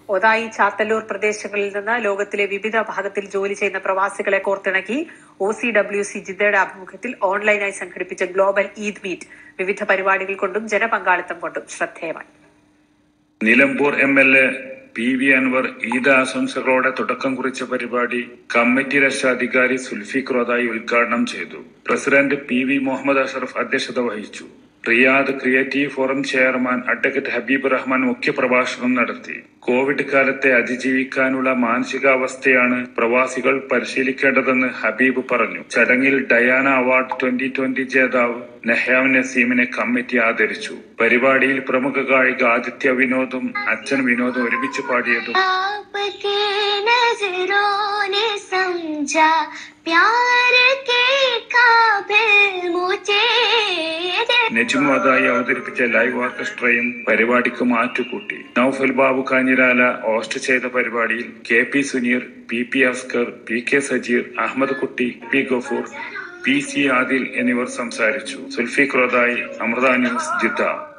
ഒതായി ചാത്തല്ലൂർ പ്രദേശങ്ങളിൽ നിന്ന് ലോകത്തിലെ വിവിധ ഭാഗത്തിൽ ജോലി ചെയ്യുന്ന പ്രവാസികളെ കോർത്തിണക്കി ഒ സി ഡബ്ല്യു സി ജിദ്ദയുടെ ആഭിമുഖ്യത്തിൽ ഓൺലൈനായി സംഘടിപ്പിച്ച ഗ്ലോബൽ ഈദ് മീറ്റ് വിവിധ പരിപാടികൾ കൊണ്ടും ജനപങ്കാളിത്തം കൊണ്ടും ശ്രദ്ധേയമായി Nilambur M L A P V Anwar Eid ആശംസകളോടെ തുടക്കം കുറിച്ച പരിപാടി കമ്മിറ്റി രക്ഷാധികാരി സുൽഫിഖ് റോദായി ഉദ്ഘാടനം ചെയ്തു president P V Muhammad Ashraf അധ്യക്ഷത വഹിച്ചു Riyadh creative forum chairman advocate Habeeb Rahman മുഖ്യപ്രഭാഷണം നടത്തി കോവിഡ് കാലത്തെ അതിജീവിക്കാനുള്ള മാനസികാവസ്ഥയാണ് പ്രവാസികൾ പരിശീലിക്കേണ്ടതെന്ന് ഹബീബ് പറഞ്ഞു ചടങ്ങിൽ ഡയാന അവാർഡ് ട്വന്റി ട്വന്റി ജേതാവ് നെഹ്യാം നസീമിനെ കമ്മിറ്റി ആദരിച്ചു പരിപാടിയിൽ പ്രമുഖ ഗായിക ആദിത്യ വിനോദും അച്ഛൻ വിനോദും ഒരുമിച്ച് പാടിയതും आपके नजरों ने समझा प्यार के काबिल मुझे നജുമതായി അവതരിപ്പിച്ച ലൈവ് ഓർക്കസ്ട്രയും പരിപാടിക്ക് മാറ്റുകൂട്ടി നൌഫൽ ബാബു കാഞ്ഞിരാല ഹോസ്റ്റ് ചെയ്ത പരിപാടിയിൽ K P Suneer P P Askar P K Sajeer Ahammad Kutty P Gafoor P C Adil എന്നിവർ സംസാരിച്ചു സുൽഫിഖ് റോദായി അമൃത ന്യൂസ് ജിദ്ദ